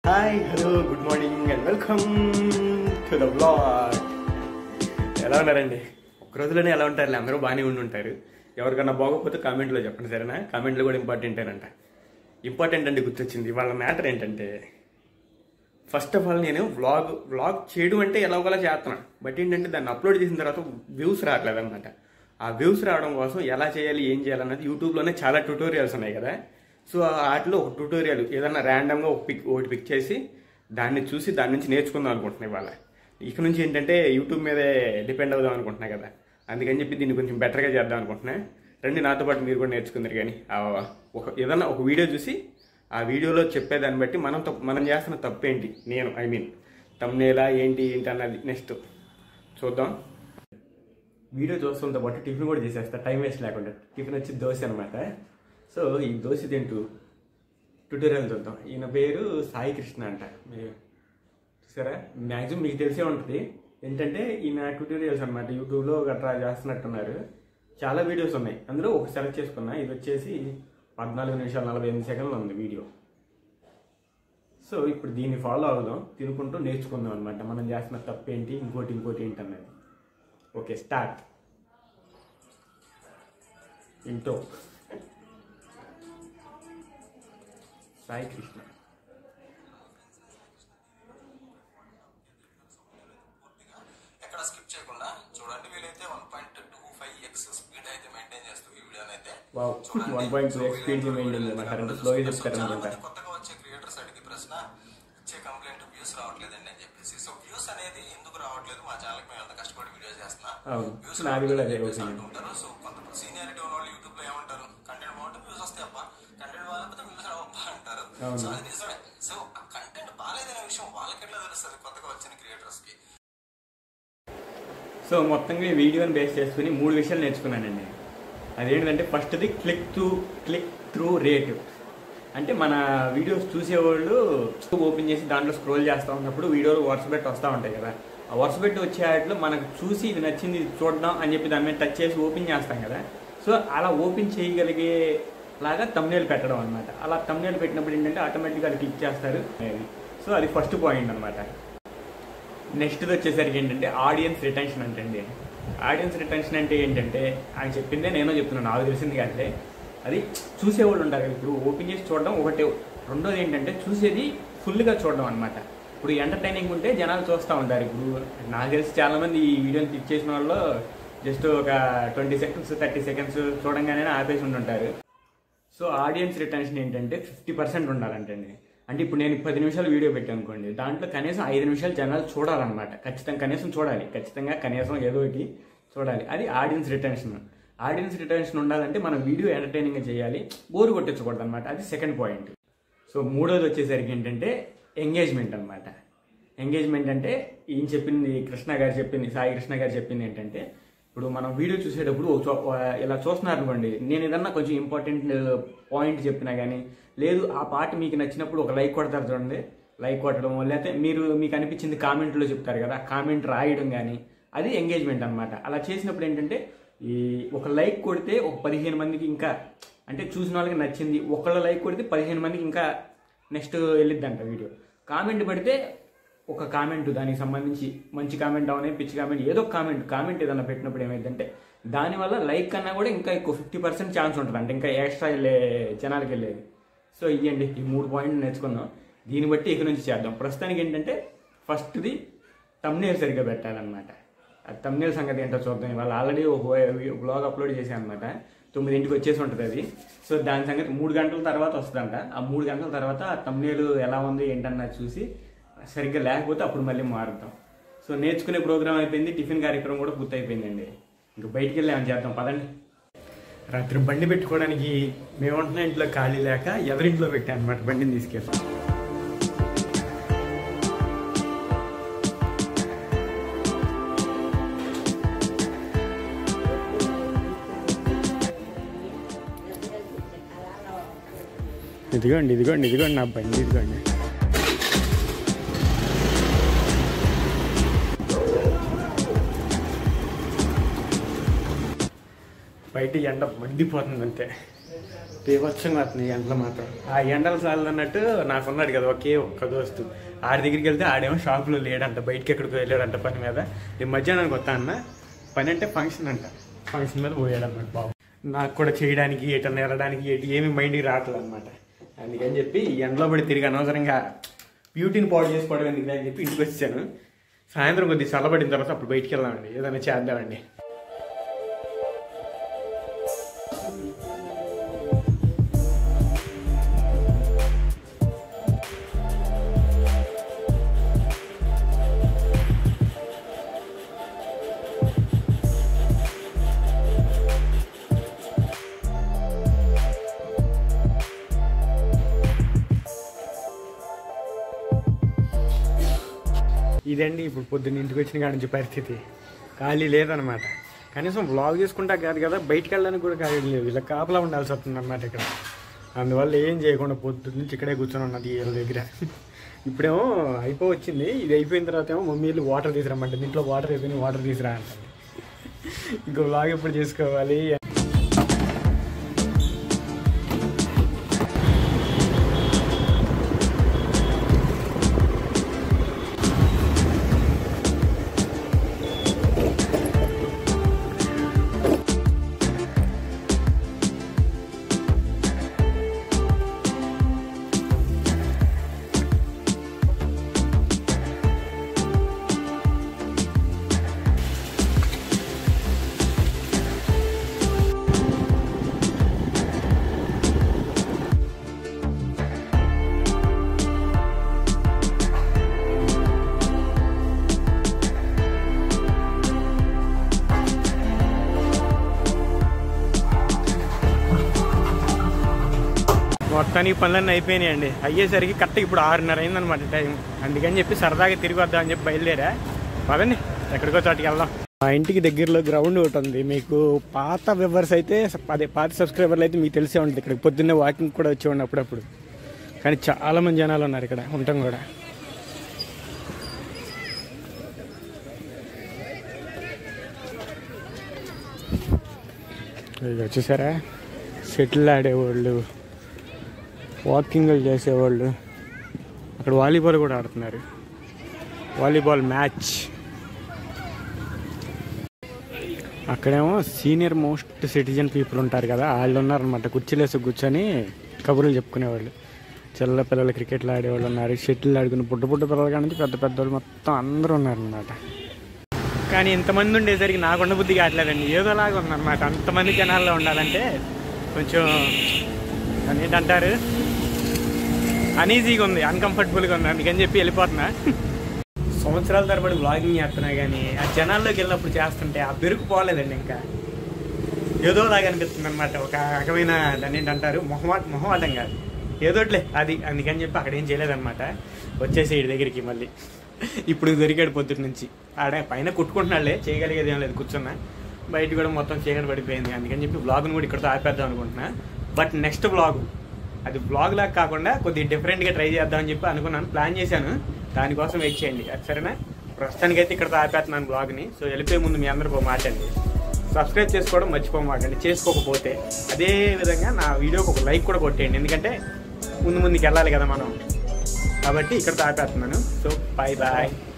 Hi hello good morning and welcome to the blog ఎలా ఉన్నారండి ఒక్క రోజులోనే ఎలా ఉంటారు అందరూ బాగానే ఉండి ఉంటారు ఎవరికన్నా బాగోకపోతే కామెంట్లో చెప్పండి సరేనా కామెంట్లో కూడా ఇంపార్టెంటేనంట ఇంపార్టెంట్ అండి గుర్తొచ్చింది వాళ్ళ మ్యాటర్ ఏంటంటే ఫస్ట్ ఆఫ్ ఆల్ నేను వ్లాగ్ వ్లాగ్ చేయడం అంటే ఎలాగోలా చేస్తున్నాను బట్ ఏంటంటే దాన్ని అప్లోడ్ చేసిన తర్వాత వ్యూస్ రావట్లేదు అనమాట ఆ వ్యూస్ రావడం కోసం ఎలా చేయాలి ఏం చేయాలన్నది యూట్యూబ్లోనే చాలా ట్యూటోరియల్స్ ఉన్నాయి కదా సో వాటిలో ఒక ట్యూటోరియల్ ఏదన్నా ర్యాండమ్గా ఒక పిక్ ఒకటి పిక్ చేసి దాన్ని చూసి దాని నుంచి నేర్చుకుందాం అనుకుంటున్నాయి వాళ్ళ ఇక నుంచి ఏంటంటే యూట్యూబ్ మీదే డిపెండ్ అవుదాం అనుకుంటున్నా కదా అందుకని చెప్పి దీన్ని కొంచెం బెటర్గా చేద్దాం అనుకుంటున్నా రండి నాతో పాటు మీరు కూడా నేర్చుకుందరు కానీ ఆ ఒక ఏదన్నా ఒక వీడియో చూసి ఆ వీడియోలో చెప్పేదాన్ని బట్టి మనం తప్పు మనం చేస్తున్న తప్పు ఏంటి నేను ఐ మీన్ తమ్నేలా ఏంటి ఏంటి అన్నది నెక్స్ట్ చూద్దాం వీడియో చూస్తున్న పాటు టిఫిన్ కూడా చేసేస్తా టైం వేస్ట్ లేకుండా టిఫిన్ వచ్చి దోశ అనమాట సో ఈ దోశ తింటూ ట్యూటోరియల్ చూద్దాం ఈయన పేరు సాయి కృష్ణ అంట మీరు చూసారా మ్యాక్సిమం మీకు తెలిసే ఉంటుంది ఏంటంటే ఈయన ట్యూటోరియల్స్ అనమాట యూట్యూబ్లో గట్రా చేస్తున్నట్టున్నారు చాలా వీడియోస్ ఉన్నాయి అందులో ఒక సెలెక్ట్ చేసుకున్నా ఇది వచ్చేసి పద్నాలుగు నిమిషాలు నలభై ఎనిమిది సెకండ్లు ఉంది వీడియో సో ఇప్పుడు దీన్ని ఫాలో అవుదాం తినుకుంటూ నేర్చుకుందాం అనమాట మనం చేస్తున్న తప్పేంటి ఇంకోటి ఇంకోటి ఏంటి అన్నది okay start into Sai Krishna ఎక్కడ స్కిప్ చేయకుండా చూడండి వీలైతే one point two five X speed అయితే మెయింటైన్ చేస్తూ ఈ వీడియోని అయితే wow one point two X speed maintain చేయమంటారు అంటే స్లోగా చెప్తారు చాలా అనుకుంటా మంది కొత్తగా వచ్చే క్రియేటర్స్ అడిగే ప్రశ్న ఇచ్చే కంప్లైంట్ వ్యూస్ రావట్లేదండి అని చెప్పేసి సో వ్యూస్ అనేది ఎందుకు రావట్లేదు మా ఛానల్ మేము ఎంత కష్టపడి వీడియో చేస్తున్నా అవును. వ్యూస్ నాది కూడా అదే రావట్లేదు opinion. అంటూ ఉంటారు సో కొంత సీనియారిటీ ఉన్న వాళ్ళు యూట్యూబ్ లో ఏమంటారు కంటెంట్ బాగుంటే వ్యూస్ వస్తాయి అబ్బా కంటెంట్ బాగాలేకపోతే వ్యూస్ రావబ్బా అంటారు అవును. సో అది నిజమే సో ఆ కంటెంట్ బాగాలేదనే విషయం వాళ్ళకి ఎట్లా తెలుస్తుంది కొత్తగా వచ్చిన క్రియేటర్స్ కి సో మొత్తంగా ఈ వీడియోని బేస్ చేసుకుని మూడు విషయాలు నేర్చుకున్నానండి అదేంటంటే ఫస్ట్ది click through click through rate అంటే మన వీడియోస్ చూసేవాళ్ళు ఓపెన్ చేసి దాంట్లో స్క్రోల్ చేస్తూ ఉన్నప్పుడు వీడియోలు వరుస పెట్టి వస్తూ ఉంటాయి కదా ఆ వరుస పెట్టి వచ్చే వాటిలో మనకు చూసి ఇది నచ్చింది ఇది చూడడం అని చెప్పి దాని మీద టచ్ చేసి ఓపెన్ చేస్తాం కదా సో అలా ఓపెన్ చేయగలిగే లాగా తమ్నేల్ పెట్టడం అనమాట అలా తమ్నేల్ పెట్టినప్పుడు ఏంటంటే ఆటోమేటిక్గా అది క్లిక్ చేస్తారు సో అది ఫస్ట్ పాయింట్ అనమాట నెక్స్ట్ వచ్చేసరికి ఏంటంటే ఆడియన్స్ రిటెన్షన్ అంటే ఆడియన్స్ రిటెన్షన్ అంటే ఏంటంటే ఆయన చెప్పిందే నేను చెప్తున్నాను నాకు తెలిసింది కంటే అది చూసేవాళ్ళు ఉంటారు కదా, ఇప్పుడు ఓపెన్ చేసి చూడడం ఒకటే రెండోది ఏంటంటే చూసేది ఫుల్గా చూడడం అనమాట ఇప్పుడు ఎంటర్టైనింగ్ ఉంటే జనాలు చూస్తూ ఉంటారు ఇప్పుడు నాకు తెలిసి చాలామంది ఈ వీడియోని క్లిక్ చేసిన వాళ్ళు జస్ట్ ఒక ట్వంటీ సెకండ్స్ థర్టీ సెకండ్స్ చూడంగానే ఆపేసి ఉంటుంటారు సో ఆడియన్స్ రిటెన్షన్ ఏంటంటే ఫిఫ్టీ పర్సెంట్ ఉండాలంటండి అంటే ఇప్పుడు నేను పది నిమిషాలు వీడియో పెట్టాను అనుకోండి దాంట్లో కనీసం ఐదు నిమిషాలు జనాలు చూడాలన్నమాట ఖచ్చితంగా కనీసం చూడాలి ఖచ్చితంగా కనీసం ఏదో ఒకటి చూడాలి అది ఆడియన్స్ రిటెన్షన్ ఆడియన్స్ రిటెన్షన్ ఉండాలంటే మనం వీడియో ఎంటర్టైనింగ్ చేయాలి బోరు కొట్టించకూడదు అనమాట అది సెకండ్ పాయింట్ సో మూడోది వచ్చేసరికి ఏంటంటే ఎంగేజ్మెంట్ అనమాట ఎంగేజ్మెంట్ అంటే ఈయన చెప్పింది కృష్ణ గారు చెప్పింది సాయి కృష్ణ గారు చెప్పింది ఏంటంటే ఇప్పుడు మనం వీడియో చూసేటప్పుడు ఒక చో- ఇలా చూస్తున్నారు అనుకోండి నేను ఏదన్నా కొంచెం ఇంపార్టెంట్ పాయింట్ చెప్పినా కానీ లేదు ఆ పాట మీకు నచ్చినప్పుడు ఒక లైక్ కొడతారు చూడండి లైక్ కొట్టడం లేకపోతే మీరు మీకు అనిపించింది కామెంట్లో చెప్తారు కదా కామెంట్ రాయడం కానీ అది ఎంగేజ్మెంట్ అనమాట అలా చేసినప్పుడు ఏంటంటే ఈ ఒక లైక్ కొడితే ఒక పదిహేను మందికి ఇంకా అంటే చూసిన వాళ్ళకి నచ్చింది ఒకళ్ళ లైక్ కొడితే పదిహేను మందికి ఇంకా నెక్స్ట్ వెళ్ళిద్దంట వీడియో కామెంట్ పెడితే ఒక కామెంట్ దానికి సంబంధించి మంచి కామెంట్ అవునే పిచ్చి కామెంట్ ఏదో కామెంట్ కామెంట్ ఏదైనా పెట్టినప్పుడు ఏమైందంటే దానివల్ల లైక్ కన్నా కూడా ఇంకా ఎక్కువ ఫిఫ్టీ పర్సెంట్ ఛాన్స్ ఉంటుంది అంటే ఇంకా ఎక్స్ట్రా వెళ్ళే జనాలకి వెళ్ళేది సో ఇవ్వండి ఈ మూడు పాయింట్లు నేర్చుకుందాం దీన్ని బట్టి ఇక నుంచి చేద్దాం ప్రస్తుతానికి ఏంటంటే ఫస్ట్ది తమ్నేల్ సరిగ్గా పెట్టాలన్నమాట ఆ తమ్నేల్ సంగతి ఏంటో చూద్దాం ఇవాళ ఆల్రెడీ ఒక బ్లాగ్ అప్లోడ్ చేశాను అనమాట తొమ్మిదింటికి వచ్చేసి ఉంటుంది అది సో దాని సంగతి మూడు గంటల తర్వాత వస్తుందంట ఆ మూడు గంటల తర్వాత ఆ తమ్నేలు ఎలా ఉంది ఏంటన్నది చూసి సరిగ్గా లేకపోతే అప్పుడు మళ్ళీ మారుద్దాం సో నేర్చుకునే ప్రోగ్రామ్ అయిపోయింది టిఫిన్ కార్యక్రమం కూడా పూర్తి అయిపోయిందండి ఇంకా బయటికి వెళ్ళి ఏమైనా చేద్దాం పదండి రాత్రి బండి పెట్టుకోవడానికి మేము ఉంటున్న ఇంట్లో ఖాళీ లేక ఎదరింట్లో పెట్టాను అనమాట బండిని తీసుకెళ్ళి ఇదిగోండి ఇదిగోండి ఇదిగోండి నా బండి ఇదిగోండి బయట ఎండ మండిపోతుంది అంతే బీభత్సంగా వస్తుంది ఎండలు మాత్రం ఆ ఎండలు చాలు అన్నట్టు నాకున్నాడు కదా ఒకే ఒక్క దోస్తు ఆడి దగ్గరికి వెళ్తే ఆడేమో షాపులో లేడంట బయటికి ఎక్కడికి వెళ్ళాడంట పని మీద నేను మధ్యాహ్నానికి వస్తా అన్న పని అంటే ఫంక్షన్ అంట ఫంక్షన్ మీద పోయాడు అన్నమాట బాబు నాకు కూడా చేయడానికి ఎటన్నా వెళ్ళడానికి ఎటు ఏమి మైండ్కి రావట్లేదు అనమాట అందుకని చెప్పి ఈ ఎండలో పడి తిరిగి అనవసరంగా బ్యూటీని పాడు చేసుకోవడం ఎందుకు అని చెప్పి ఇంటికి వచ్చాను సాయంత్రం కొద్దిగా చల్లబడిన తర్వాత అప్పుడు బయటికి వెళ్దామండి ఏదైనా చేద్దామండి ఇదండి ఇప్పుడు పొద్దున్న ఇంటికి వచ్చిన కాడి నుంచి పరిస్థితి ఖాళీ లేదనమాట కనీసం వ్లాగ్ చేసుకుంటా కాదు కదా బయటికి వెళ్ళడానికి కూడా ఖాళీ లేదు ఇలా కాపలా ఉండాల్సి వస్తుంది అనమాట ఇక్కడ అందువల్ల ఏం చేయకుండా పొద్దున్న నుంచి ఇక్కడే కూర్చొని ఉన్నది వీళ్ళ దగ్గర ఇప్పుడేమో అయిపో వచ్చింది ఇది అయిపోయిన తర్వాత ఏమో మమ్మీ వెళ్ళి వాటర్ తీసుకురమ్మంటే దీంట్లో వాటర్ అయిపోయింది వాటర్ తీసుకురా అంటుంది ఇంకో వ్లాగ్ ఎప్పుడు చేసుకోవాలి మొత్తానికి పనులన్నీ అయిపోయినాయండి అయ్యేసరికి కరెక్ట్ ఇప్పుడు ఆరున్నర అయిందనమాట టైం అందుకని చెప్పి సరదాగా తిరిగి వద్దాం అని చెప్పి బయలుదేరా పదండి ఎక్కడికో చోటికి వెళ్దాం మా ఇంటికి దగ్గరలో గ్రౌండ్ ఒకటి ఉంది మీకు పాత వ్యూవర్స్ అయితే అదే పాత సబ్స్క్రైబర్లు అయితే మీకు తెలిసే ఉంటుంది ఇక్కడ పొద్దున్నే వాకింగ్ కూడా వచ్చేవాడిని అప్పుడప్పుడు కానీ చాలా మంది జనాలు ఉన్నారు ఇక్కడ ఉంటాం కూడా ఇది వచ్చేసారా షటిల్ ఆడేవాళ్ళు వాకింగ్లు చేసేవాళ్ళు అక్కడ వాలీబాల్ కూడా ఆడుతున్నారు వాలీబాల్ మ్యాచ్ అక్కడేమో సీనియర్ మోస్ట్ సిటిజన్ పీపుల్ ఉంటారు కదా వాళ్ళు ఉన్నారనమాట కుర్చీలేసి కూర్చొని కబుర్లు చెప్పుకునేవాళ్ళు చిల్ల పిల్లలు క్రికెట్లు ఆడేవాళ్ళు ఉన్నారు షటిల్ ఆడుకుని బుడ్డ బుడ్డ పిల్లలు కానీ పెద్ద పెద్దవాళ్ళు మొత్తం అందరూ ఉన్నారనమాట కానీ ఇంతమంది ఉండేసరికి నాకు ఉండబుద్ధి కావట్లేదండి ఏదోలాగా ఉందన్నమాట అంతమంది జనాల్లో ఉండాలంటే కొంచెం దాన్ని ఏంటంటారు అనీజీగా ఉంది అన్కంఫర్టబుల్గా ఉంది అందుకని చెప్పి వెళ్ళిపోతున్నా సంవత్సరాల తరబడి వ్లాగింగ్ చేస్తున్నా కానీ ఆ జనాల్లోకి వెళ్ళినప్పుడు చేస్తుంటే ఆ బెరుకు పోలేదండి ఇంకా ఏదోలాగా అనిపిస్తుంది అనమాట ఒక రకమైన దాన్ని ఏంటంటారు మొహమాట మొహమాటం కాదు ఏదోట్లే అది అందుకని చెప్పి అక్కడ ఏం చేయలేదన్నమాట వచ్చేసి ఇడి దగ్గరికి మళ్ళీ ఇప్పుడు దొరికాడు పొద్దుటి నుంచి ఆడ పైన కుట్టుకుంటున్నాడులే చేయగలిగేది ఏం లేదు కూర్చున్నా బయట కూడా మొత్తం చీకటి పడిపోయింది అందుకని చెప్పి బ్లాగ్ను కూడా ఇక్కడతో ఆపేద్దాం అనుకుంటున్నా బట్ నెక్స్ట్ బ్లాగ్ అది బ్లాగ్ లాగా కాకుండా కొద్దిగా డిఫరెంట్గా ట్రై చేద్దామని చెప్పి అనుకున్నాను ప్లాన్ చేశాను దానికోసం వెయిట్ చేయండి అది సరేనా ప్రస్తుతానికైతే ఇక్కడతో ఆపేస్తున్నాను బ్లాగ్ని సో వెళ్ళిపోయే ముందు మీ అందరికీ ఒక మాట అండి సబ్స్క్రైబ్ చేసుకోవడం మర్చిపోమాకండి చేసుకోకపోతే అదే విధంగా నా వీడియోకి ఒక లైక్ కూడా కొట్టేయండి ఎందుకంటే ముందు ముందుకు వెళ్ళాలి కదా మనం కాబట్టి ఇక్కడతో ఆపేస్తున్నాను సో బాయ్ బాయ్